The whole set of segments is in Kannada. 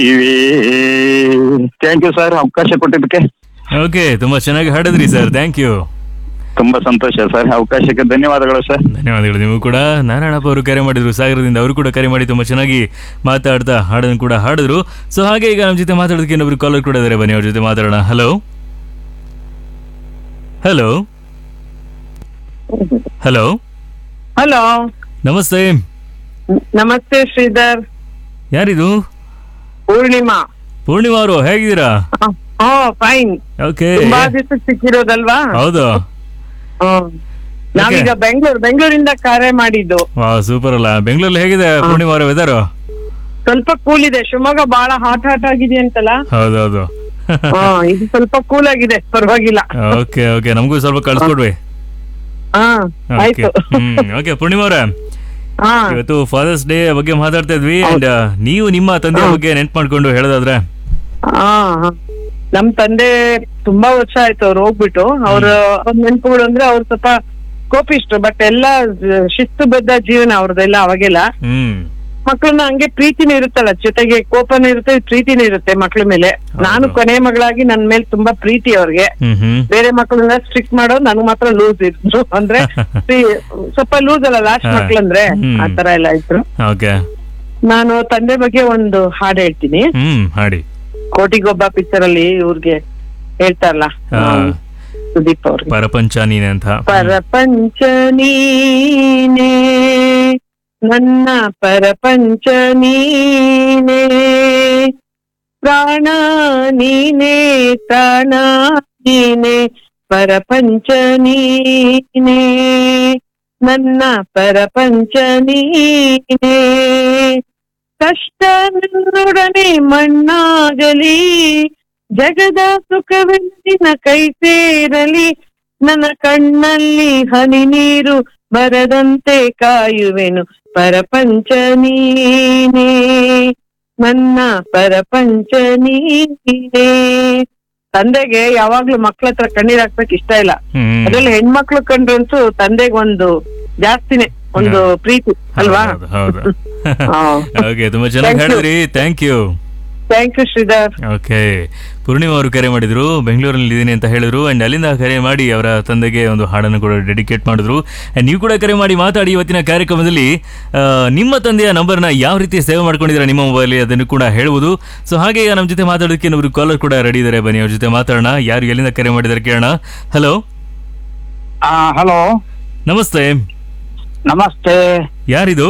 ಇವೆ ಥ್ಯಾಂಕ್ ಯು ಸರ್ ಅವಕಾಶ ಕೊಟ್ಟಿದ್ದಕ್ಕೆ ಓಕೆ ತುಂಬಾ ಚೆನ್ನಾಗಿ ಹಾಡಿದ್ರಿ ಸರ್ ಥ್ಯಾಂಕ್ ಯು ತುಂಬಾ ಸಂತೋಷ ಸರ್ ಅವಕಾಶಕ್ಕೆ ಧನ್ಯವಾದಗಳು ಸರ್ ಧನ್ಯವಾದಗಳು ನೀವು ಕೂಡ ನಾರಾಯಣಪ್ಪ ಅವರು ಕರೆ ಮಾಡಿದ್ರು ಸಾಗರದಿಂದ ಅವರು ಕೂಡ ಕರೆ ಮಾಡಿ ತುಂಬಾ ಚೆನ್ನಾಗಿ ಮಾತಾಡ್ತಾ ಹಾಡನ್ನು ಕೂಡ ಹಾಡಿದ್ರು ಸೊ ಹಾಗೆ ಈಗ ನಮ್ಮ ಜೊತೆ ಮಾತಾಡೋದಕ್ಕೆ ಇನ್ನೊಬ್ರು ಕಾಲರ್ ಕೂಡ ಇದ್ದಾರೆ ಬನ್ನಿ ಅವ್ರ ಜೊತೆ ಮಾತಾಡೋಣ ಹಲೋ ಹಲೋ ಹಲೋ ಹಲೋ ನಮಸ್ತೆ ನಮಸ್ತೆ ಶ್ರೀಧರ್ ಯಾರಿದು ಪೂರ್ಣಿಮಾ ಪೂರ್ಣಿಮಾ ಅವರು ಹೇಗಿದ್ದೀರಾ ಹಾ ಫೈನ್ ಓಕೆ ತುಂಬಾ ದಿವಸ ಸಿಕ್ಕಿರೋದಲ್ವಾ ಹೌದು ಹ್ಮ್. ನಾವೀಗ ಬೆಂಗಳೂರು ಬೆಂಗಳೂರಿಂದ ಕರೆ ಮಾಡಿದ್ದು ವಾ ಸೂಪರ್ ಅಲ್ಲ ಬೆಂಗಳೂರಲ್ಲಿ ಹೇಗಿದೆ ಪೂರ್ಣಿಮಾ ಅವರ ವೆದರ್ ಸ್ವಲ್ಪ ಕೂಲ್ ಇದೆ ಶಿವಮೊಗ್ಗ ಬಹಳ ಹಾಟ್ ಹಾಟ್ ಆಗಿದೆ ಅಂತಲ್ಲ ಹೌದೌದು ಹಾ ಇದು ಸ್ವಲ್ಪ ಕೂಲ್ ಆಗಿದೆ ಪರವಾಗಿಲ್ಲ ಓಕೆ ಓಕೆ ನಮಗೂ ಸ್ವಲ್ಪ ಕಳ್ಸ್ಕೊಡ್ವಿ ಹಾ ಓಕೆ ಆಯ್ತು ಹ್ಮ್ ಓಕೆ ಪೂರ್ಣಿಮಾ ಅವರೇ ಹಾ ಇವತ್ತು ಫಾದರ್ಸ್ ಡೇ ಬಗ್ಗೆ ಮಾತಾಡ್ತಾ ಇದ್ವಿ ಅಂಡ್ ನೀವು ನಿಮ್ಮ ತಂದೆಯ ಬಗ್ಗೆ ನೆನ್ಪು ಮಾಡ್ಕೊಂಡು ಹೇಳೋದಾದ್ರೆ ಹಾ ಹಾ. ನಮ್ ತಂದೆ ತುಂಬಾ ವರ್ಷ ಆಯ್ತು ಅವ್ರು ಹೋಗ್ಬಿಟ್ಟು ಅವ್ರ ಅವ್ರ ನೆನ್ಪುಗಳು ಅಂದ್ರೆ ಅವ್ರು ಸ್ವಲ್ಪ ಕೋಪಿಷ್ಟ್ರು ಬಟ್ ಎಲ್ಲ ಶಿಸ್ತುಬದ್ಧ ಜೀವನ ಅವ್ರದ್ದೆಲ್ಲ ಅವಾಗೆಲ್ಲ ಹ್ಮ್ ಮಕ್ಕಳನ್ನ ಹಂಗೆ ಪ್ರೀತಿನೂ ಇರುತ್ತಲ್ಲ ಜೊತೆಗೆ ಕೋಪನೂ ಇರುತ್ತೆ ಪ್ರೀತಿನೂ ಇರುತ್ತೆ ಮಕ್ಳ ಮೇಲೆ ನಾನು ಕೊನೆ ಮಗಳಾಗಿ ನನ್ ಮೇಲೆ ತುಂಬಾ ಪ್ರೀತಿ ಅವ್ರಿಗೆ ಹ್ಮ್ ಹ್ಮ್ ಬೇರೆ ಮಕ್ಕಳನ್ನ ಸ್ಟ್ರಿಕ್ಟ್ ಮಾಡೋದು ನನಗ್ ಮಾತ್ರ ಲೂಸ್ ಇದ್ರು ಅಂದ್ರೆ ಪ್ರೀ- ಸ್ವಲ್ಪ ಲೂಸ್ ಅಲ್ಲ ಲಾಸ್ಟ್ ಹಾ. ಮಕ್ಳಂದ್ರೆ ಹ್ಮ್. ಆ ತರ ಎಲ್ಲ ಇದ್ರು ಓಕೆ ನಾನು ತಂದೆ ಬಗ್ಗೆ ಒಂದು ಹಾಡು ಹೇಳ್ತೀನಿ ಹ್ಮ್ ಹಾಡಿ ಕೋಟಿಗೊಬ್ಬ ಪಿಕ್ಚರ್ ಅಲ್ಲಿ ಇವ್ರಿಗೆ ಹೇಳ್ತಾರಲ್ಲ ಹಾ. ಆ, ಸುದೀಪ್ ಅವ್ರಿಗೆ ಪರಪಂಚ ನೀನೆ ಅಂತ ಪರಪಂಚ ನೀನೇ ನನ್ನ ಪರಪಂಚ ನೀನೇ ಪ್ರಾಣ ನೀನೇ ಪ್ರಾಣ ನೀನೇ ಪರಪಂಚ ನೀನೇ ನನ್ನ ಪರಪಂಚ ನೀನೇ ಕಷ್ಟ ನನ್ನೊಡನೆ ಮಣ್ಣಾಗಲಿ ಜಗದ ಸುಖವೆಂದಿನ ಕೈ ಸೇರಲಿ ನನ್ನ ಕಣ್ಣಲ್ಲಿ ಹನಿ ನೀರು ಬರದಂತೆ ಕಾಯುವೆನು ಪರಪಂಚ ನೀನೇ ನನ್ನ ಪರಪಂಚ ನೀನೇ ತಂದೆಗೆ ಯಾವಾಗ್ಲೂ ಮಕ್ಳ ಹತ್ರ ಕಣ್ಣೀರ್ ಹಾಕ್ಬೇಕು ಇಷ್ಟ ಇಲ್ಲ ಹ್ಮ್ ಅದ್ರಲ್ಲಿ ಹೆಣ್ಮಕ್ಳು ಕಂಡ್ರಂತೂ ತಂದೆಗೆ ಒಂದು ಜಾಸ್ತಿನೇ ಒಂದು ಪ್ರೀತಿ ಅಲ್ವಾ ಹೌದು, ಹೌದು ಹಾ. ಓಕೆ ತುಂಬಾ ಚೆನ್ನಾಗಿ Thank you. ಹೇಳಿದ್ರಿ thank you thank you Sridhar okay Poornima ಅವರು ಕರೆ ಮಾಡಿದ್ರು ಬೆಂಗಳೂರಲ್ಲಿ ಇದ್ದೀನಿ ಅಂತ ಹೇಳಿದ್ರು ಅಂಡ್ ಅಲ್ಲಿಂದ ಕರೆ ಮಾಡಿ ಅವರ ತಂದೆಗೆ ಒಂದು ಹಾಡನ್ನು ಕೂಡ ಡೆಡಿಕೇಟ್ ಮಾಡಿದ್ರು ಅಂಡ್ ನೀವು ಕೂಡ ಕರೆ ಮಾಡಿ ಮಾತಾಡಿ ಇವತ್ತಿನ ಕಾರ್ಯಕ್ರಮದಲ್ಲಿ ಆ, ನಿಮ್ಮ ತಂದೆಯ ನಂಬರ್ನ ಯಾವ ರೀತಿ ಸೇವ್ ಮಾಡ್ಕೊಂಡಿದ್ದೀರಾ ನಿಮ್ಮ ಮೊಬೈಲ್ ಅದನ್ನು ಕೂಡ ಹೇಳ್ಬೋದು ಸೊ ಹಾಗೆ ಈಗ ನಮ್ಮ ಜೊತೆ ಮಾತಾಡೋದಕ್ಕೆ ಇನ್ನೊಬ್ರು ಕಾಲರ್ ಕೂಡ ರೆಡಿ ಇದ್ದಾರೆ ಬನ್ನಿ ಅವ್ರ ಜೊತೆ ಮಾತಾಡೋಣ ಯಾರು ಎಲ್ಲಿಂದ ಕರೆ ಮಾಡಿದ್ದಾರೆ ಕೇಳೋಣ ಹಲೋ ಹಲೋ ನಮಸ್ತೆ ನಮಸ್ತೆ ಯಾರಿದು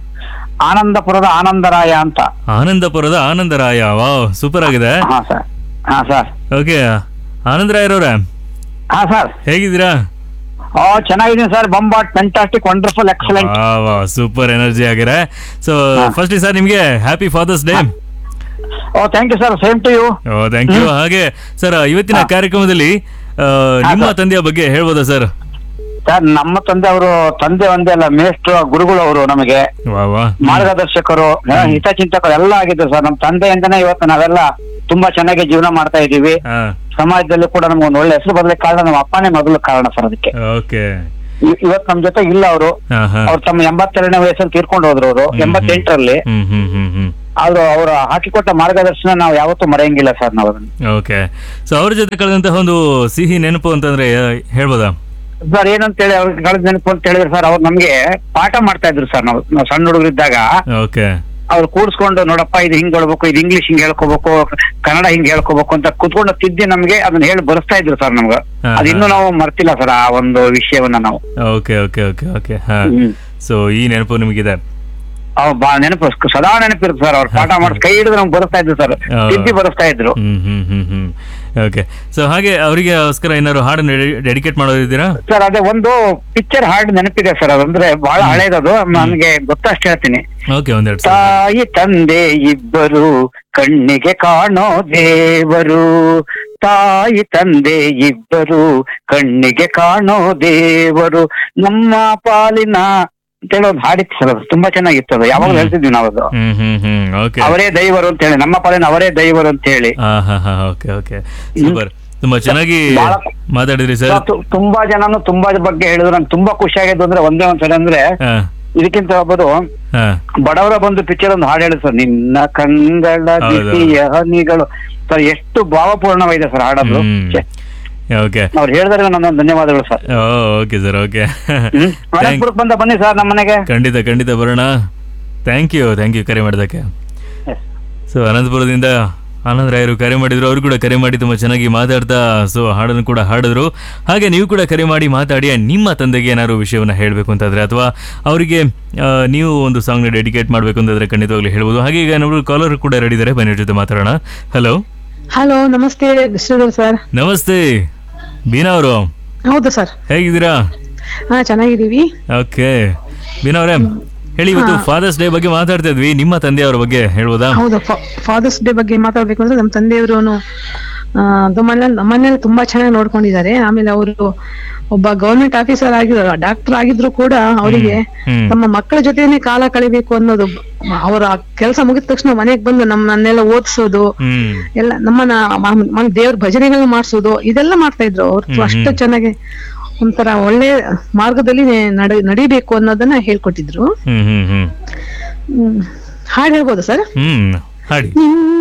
ಆನಂದಪುರದ ಆನಂದರಾಯ ಅಂತ ಆನಂದಪುರದ ಆನಂದರಾಯ ವಾವ್ ಸೂಪರ್ ಆಗಿದೆ ಹಾ ಸರ್ ಹಾ ಸರ್ ಓಕೆ ಆನಂದರಾಯರವ್ರೆ ಹಾ ಸರ್ ಹೇಗಿದ್ದೀರಾ ಓ ಚೆನ್ನಾಗಿದ್ದೀನಿ ಸರ್ ಬಂಬಾಟ್ fantastic wonderful excellent super energy ಆಗಿರೆ ಸೊ ಫಸ್ಟ್ ಸರ್ ನಿಮ್ಗೆ happy father's day oh thank you sir same to you oh thank you ಹಾಗೆ ಸರ್ ಇವತ್ತಿನ ಕಾರ್ಯಕ್ರಮದಲ್ಲಿ ಆ, ನಿಮ್ಮ sir. ತಂದೆಯ ಬಗ್ಗೆ ಹೇಳ್ಬೋದಾ ಸರ್ ಸರ್ ನಮ್ಮ ತಂದೆ ಅವರು ತಂದೆ ಒಂದೇ ಅಲ್ಲ ಮೇಷ್ಟ್ರು ಗುರುಗಳು ಅವರು ನಮಗೆ ವಾ ವಾ ಮಾರ್ಗದರ್ಶಕರು ಆ, ಹಿತಚಿಂತಕರು ಎಲ್ಲ ಆಗಿದ್ರು ಸರ್ ನಮ್ಮ ತಂದೆಯಿಂದನೇ ಇವತ್ತು ನಾವೆಲ್ಲ ತುಂಬಾ ಚೆನ್ನಾಗಿ ಜೀವನ ಮಾಡ್ತಾ ಇದೀವಿ ಹಾ ಸಮಾಜದಲ್ಲಿ ಕೂಡ ನಮ್ಗೆ ಒಂದು ಒಳ್ಳೆ ಹೆಸರು ಬದಲಿಕ್ಕೆ ಕಾರಣ ನಮ್ಮ ಅಪ್ಪನೇ ಮೊದಲು ಕಾರಣ ಸರ್ ಅದಕ್ಕೆ ಓಕೆ ಇ- ಇವತ್ತು ನಮ್ ಜೊತೆ ಇಲ್ಲ ಅವರು ಹಾ ಹಾ ಅವ್ರು ತಮ್ಮ ಎಂಬತ್ತೆರಡನೇ ವಯಸ್ಸಲ್ಲಿ ತೀರ್ಕೊಂಡು ಹೋದ್ರು ಅವರು ಹ್ಮ್, ಎಂಬತ್ತೆಂಟರಲ್ಲಿ ಹ್ಮ್ ಹ್ಮ್ ಹ್ಮ್ ಹ್ಮ್ ಆದ್ರೂ ಅವರು ಹಾಕಿಕೊಟ್ಟ ಮಾರ್ಗದರ್ಶನ ನಾವು ಯಾವತ್ತೂ ಮರೆಯಂಗಿಲ್ಲ ಸರ್ ನಾವು ಅದನ್ನ ಓಕೆ ಸೊ ಅವ್ರ ಜೊತೆ ಕಳೆದಂತಹ ಒಂದು ಸಿಹಿ ನೆನಪು ಅಂತಂದ್ರೆ ಆ, ಹೇಳ್ಬೋದಾ ಸರ್ ಏನಂತೇಳಿ ಅವ್ರಿಗೆ ಕಳೆದ ನೆನಪು ಅಂತ ಹೇಳಿದ್ರೆ ಸರ್ ಅವ್ರು ನಮ್ಗೆ ಪಾಠ ಮಾಡ್ತಾ ಇದ್ರು ಸರ್ ನಾವು ನಾವು ಸಣ್ಣ ಹುಡುಗರಿದ್ದಾಗ ಓಕೆ ಅವ್ರು ಕೂಡ್ಸ್ಕೊಂಡು ನೋಡಪ್ಪ ಇದು ಹಿಂಗ್ ಹೇಳ್ಬೇಕು ಇದು ಇಂಗ್ಲಿಷ್ ಹಿಂಗ್ ಹೇಳ್ಕೋಬೇಕು ಕನ್ನಡ ಹಿಂಗ್ ಹೇಳ್ಕೋಬೇಕು ಅಂತ ಕುತ್ಕೊಂಡು ತಿದ್ದಿ ನಮ್ಗೆ ಅದನ್ನ ಹೇಳಿ ಬರೆಸ್ತಾ ಇದ್ರು ಸರ್ ನಮ್ಗೆ ಹಾ, ಅದು ಇನ್ನೂ ಹಾ. ನಾವು ಮರ್ತಿಲ್ಲ ಸರ್ ಆ ಒಂದು ವಿಷಯವನ್ನ ನಾವು ಓಕೆ ಓಕೆ ಓಕೆ ಓಕೆ ಹಾ ಹ್ಮ್. ಸೊ ಈ ನೆನಪು ನಿಮಗಿದೆ ಅವ್ ಬಾ ನೆನಪು ಸದಾ ನೆನಪಿರುತ್ತೆ ಸರ್ ಅವ್ರು ಪಾಠ ಮಾಡಿಸ್ ಕೈ ಹಿಡಿದು ನಮ್ಗೆ ಬರೆಸ್ತಾ ಇದ್ರು ಸರ್ ಹಾ. ತಿದ್ದಿ ಬರೆಸ್ತಾ ಇದ್ರು ಹ್ಮ್ ಹ್ಮ್ ಹ್ಮ್ ಹ್ಮ್ ಓಕೆ ಸೊ ಹಾಗೆ ಅವರಿಗೆ ಗೋಸ್ಕರ ಏನಾದ್ರು ಹಾಡನ್ನು ಡೆಡಿಕೇಟ್ ಮಾಡೋದಿದ್ದೀರಾ ಸರ್ ಅದೇ ಒಂದು ಪಿಕ್ಚರ್ ಹಾಡು ನೆನಪಿದೆ ಸರ್ ಅದಂದ್ರೆ ಬಹಳ ಹಳೇದದು ನನಗೆ ಗೊತ್ತಷ್ಟು ಹೇಳ್ತೀನಿ ಓಕೆ ಒಂದೆರಡು ಸಲ ತಾಯಿ ತಂದೆ ಇಬ್ಬರು ಕಣ್ಣಿಗೆ ಕಾಣೋ ದೇವರು ತಾಯಿ ತಂದೆ ಇಬ್ಬರು ಕಣ್ಣಿಗೆ ಕಾಣೋ ದೇವರು ನಮ್ಮ ಪಾಲಿನ ಅಂತ ಹೇಳಿ ಒಂದು ಹಾಡಿತ್ತು ಸರ್ ಅದು ತುಂಬಾ ಚೆನ್ನಾಗಿತ್ತು ಅದು ಯಾವಾಗಲೂ ಹೇಳ್ತಿದ್ವಿ ನಾವು ಅದು ಹ್ಮ್ ಹ್ಮ್ ಹ್ಮ್ ಓಕೆ ಅವರೇ ದೈವರು ಅಂತ ಹೇಳಿ ನಮ್ಮ ಪಾಲಿನ ಅವರೇ ದೈವರು ಅಂತ ಹೇಳಿ ಹಾ ಹಾ ಹಾ ಓಕೆ ಓಕೆ ಸೂಪರ್ ತುಂಬಾ ಚೆನ್ನಾಗಿ ಬಹಳ- ಮಾತಾಡಿದ್ರಿ ಸರ್ ತು- ತುಂಬಾ ಜನನು ತುಂಬಾ ಬಗ್ಗೆ ಹೇಳಿದ್ರು ನಂಗೆ ತುಂಬಾ ಖುಷಿ ಆಗಿದ್ದು ಅಂದ್ರೆ ಒಂದೇ ಒಂದ್ಸಲ ಅಂದ್ರೆ ಹಾ ಇದಕ್ಕಿಂತ ಒಬ್ಬರು ಹಾ ಬಡವರ ಬಂದು ಪಿಕ್ಚರ್ ಒಂದು ಹಾಡು ಹೇಳಿ ಸರ್ ನಿನ್ನ ಕಂಗಳ ಹೌದು. ಬಿಸಿಯ ಹನಿಗಳು ಸರ್ ಎಷ್ಟು ಭಾವಪೂರ್ಣವಾಗಿದೆ ಸರ್ ಹಾಡೋದು ಛೆ, ಓಕೆ ಅವ್ರು ಹೇಳಿದ್ರೆ ನನ್ನ ಧನ್ಯವಾದಗಳು sir okay sir okay hmm ಅನಂತಪುರಕ್ಕೆ ಬಂದ ಬನ್ನಿ ಸರ್ ನಮ್ಮ ಮನೆಗೆ ಖಂಡಿತ ಖಂಡಿತ ಬರೋಣ ಥ್ಯಾಂಕ್ ಯು ಥ್ಯಾಂಕ್ ಯು ಕರೆ ಮಾಡೋದಕ್ಕೆ ಸೊ ಅನಂತಪುರದಿಂದ ಆನಂದ್ ರಾಯರು ಕರೆ ಮಾಡಿದ್ರು ಅವರು ಕೂಡ ಕರೆ ಮಾಡಿ ತುಂಬ ಚೆನ್ನಾಗಿ ಮಾತಾಡ್ತಾ ಸೊ ಹಾಡನ್ನು ಕೂಡ ಹಾಡಿದ್ರು ಹಾಗೆ ನೀವು ಕೂಡ ಕರೆ ಮಾಡಿ ಮಾತಾಡಿ and ನಿಮ್ಮ ತಂದೆಗೆ ಏನಾದ್ರು ವಿಷಯವನ್ನು ಹೇಳಬೇಕು ಅಂತಾದ್ರೆ ಅಥವಾ ಅವರಿಗೆ ಆ, ನೀವು ಒಂದು ಸಾಂಗ್ನ ಡೆಡಿಕೇಟ್ ಮಾಡಬೇಕು ಅಂತಂದ್ರೆ ಖಂಡಿತವಾಗ್ಲೂ ಹೇಳ್ಬೋದು ಹಾಗೆ ಈಗ ನಾವು ಕಾಲರ್ ಕೂಡ ರೆಡಿ ಇದ್ದಾರೆ ಬನ್ನಿ ಅವ್ರ ಜೊತೆ ಮಾತಾಡೋಣ ಹಲೋ ಹಲೋ ನಮಸ್ತೆ ವಿಷ್ಣುದೇವ್ ಸರ್ ನಮಸ್ತೆ ಬೀನಾ ಅವರು ಹೌದು ಸರ್ ಹೇಗಿದ್ದೀರಾ ಹಾ ಚೆನ್ನಾಗಿದ್ದೀವಿ ಓಕೆ ಬೀನಾ ಅವರೇ ಹೇಳಿ ಇವತ್ತು ಫಾದರ್ಸ್ ಡೇ ಬಗ್ಗೆ ಮಾತಾಡ್ತಾ ಇದ್ವಿ ನಿಮ್ಮ ತಂದೆಯವರ ಬಗ್ಗೆ ಹೇಳ್ಬೋದಾ ಹೌದು ಫಾದರ್ಸ್ ಡೇ ಬಗ್ಗೆ ಮಾತಾಡ್ಬೇಕು ಅಂದ್ರೆ ನಮ್ಮ ತಂದೆಯವರು ನಮ್ಮನೇಲಿ ನಮ್ಮನೇಲಿ ತುಂಬಾ ಚೆನ್ನಾಗಿ ನೋಡ್ಕೊಂಡಿದ್ದಾರೆ ಆಮೇಲೆ ಅವರು ಒಬ್ಬ ಗವರ್ಮೆಂಟ್ ಆಫೀಸರ್ ಆಗಿದ್ರು ಡಾಕ್ಟರ್ ಆಗಿದ್ರು ಕೂಡ ಅವರಿಗೆ ಹ್ಮ್ ತಮ್ಮ ಮಕ್ಕಳ ಜೊತೆನೆ ಕಾಲ ಕಳಿಬೇಕು ಅನ್ನೋದು ಅವರ ಕೆಲಸ ಮುಗಿದ ತಕ್ಷಣ ಮನೆಗೆ ಬಂದು ನಮ್ಮನ್ನೆಲ್ಲ ಓದಿಸೋದು ಹ್ಮ್ ಎಲ್ಲ ನಮ್ಮನ್ನ ದೇವ್ರ ಭಜನೆಗಳನ್ನ ಮಾಡಿಸೋದು ಇದೆಲ್ಲ ಮಾಡ್ತಾ ಇದ್ರು ಅವ್ರು ಅಷ್ಟು ಚೆನ್ನಾಗಿ ಒಂಥರ ಒಳ್ಳೆ ಮಾರ್ಗದಲ್ಲಿ ನಡೆ ನಡಿಬೇಕು ಅನ್ನೋದನ್ನ ಹೇಳ್ಕೊಟ್ಟಿದ್ರು ಹ್ಮ್ ಹ್ಮ್ ಹ್ಮ್ ಹ್ಮ್ ಹಾಡ್ ಹೇಳ್ಬೋದು ಸರ್ ಹ್ಮ್ ಹಾಡಿ ನಿನ್ನ